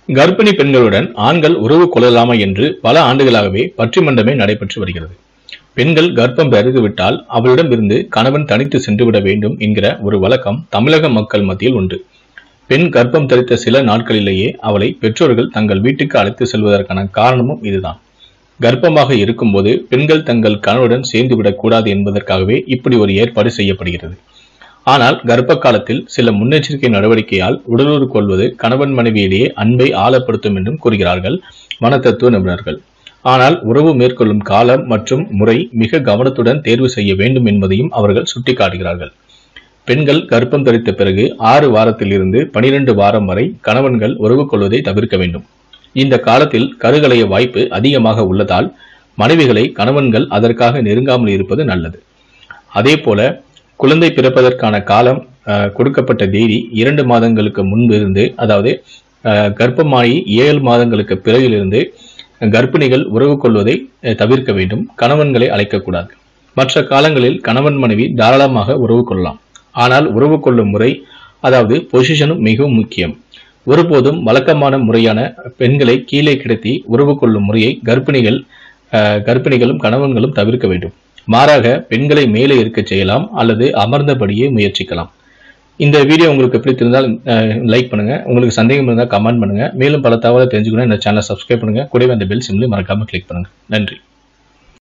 கர்ப்பிணி பெண்களுடன் ஆண்கள் உறவு கொள்ளலாமா என்று பல ஆண்டுகளாகவே பற்றிமண்டமே நடைபெற்று வருகிறது பெண்கள் கர்ப்பம் பெருகிவிட்டால் அவளிடமிருந்து கணவன் தனித்து சென்றுவிட வேண்டும் என்கிற ஒரு வழக்கம் தமிழக மக்கள் மத்தியில் உண்டு பெண் கர்ப்பம் தரித்த சில நாட்களிலேயே அவளை பெற்றோர்கள் தங்கள் வீட்டுக்கு அழைத்து செல்வதற்கான காரணமும் இதுதான் கர்ப்பமாக இருக்கும்போது பெண்கள் தங்கள் கணவனுடன் சேர்ந்து விடக்கூடாது என்பதற்காகவே இப்படி ஒரு ஏற்பாடு செய்யப்படுகிறது ஆனால் கர்ப்ப காலத்தில் சில முன்னெச்சரிக்கை நடவடிக்கையால் உடலுறு கொள்வது கணவன் மனைவியிலேயே அன்பை ஆழப்படுத்தும் என்றும் கூறுகிறார்கள் மனத்தத்துவ நிபுணர்கள் ஆனால் உறவு மேற்கொள்ளும் காலம் மற்றும் முறை மிக கவனத்துடன் தேர்வு செய்ய வேண்டும் என்பதையும் அவர்கள் சுட்டிக்காட்டுகிறார்கள் பெண்கள் கர்ப்பம் தரித்த பிறகு ஆறு வாரத்தில் இருந்து பனிரெண்டு வாரம் வரை கணவன்கள் உறவு கொள்வதை தவிர்க்க வேண்டும் இந்த காலத்தில் கருகலைய வாய்ப்பு அதிகமாக உள்ளதால் மனைவிகளை கணவன்கள் அதற்காக நெருங்காமல் இருப்பது நல்லது அதே போல குழந்தை பிறப்பதற்கான காலம் அஹ், கொடுக்கப்பட்ட தேதி இரண்டு மாதங்களுக்கு முன்பு இருந்து அதாவது அஹ், கர்ப்பமாகி ஏழு மாதங்களுக்கு பிறகிலிருந்து கர்ப்பிணிகள் உறவு கொள்வதை அஹ், தவிர்க்க வேண்டும் கணவன்களை அழைக்கக்கூடாது மற்ற காலங்களில் கணவன் மனைவி தாராளமாக உறவு கொள்ளலாம் ஆனால் உறவு கொள்ளும் முறை அதாவது பொசிஷனும் மிகவும் முக்கியம் ஒருபோதும் வழக்கமான முறையான பெண்களை கீழே கிடத்தி உறவு கொள்ளும் முறையை கர்ப்பிணிகள் அஹ், கர்ப்பிணிகளும் கணவன்களும் தவிர்க்க வேண்டும் மாறாக பெண்களை மேலே இருக்கச் செய்யலாம் அல்லது அமர்ந்தபடியே முயற்சிக்கலாம் இந்த வீடியோ உங்களுக்கு பிடித்திருந்தால் லைக் பண்ணுங்க உங்களுக்கு சந்தேகம் இருந்தால் கமெண்ட் பண்ணுங்க மேலும் பல தகவலை தெரிஞ்சுக்கணும் இந்த சேனலை சப்ஸ்கிரைப் பண்ணுங்க கூடவே அந்த பெல் சிம்லையும் மறக்காம கிளிக் பண்ணுங்க நன்றி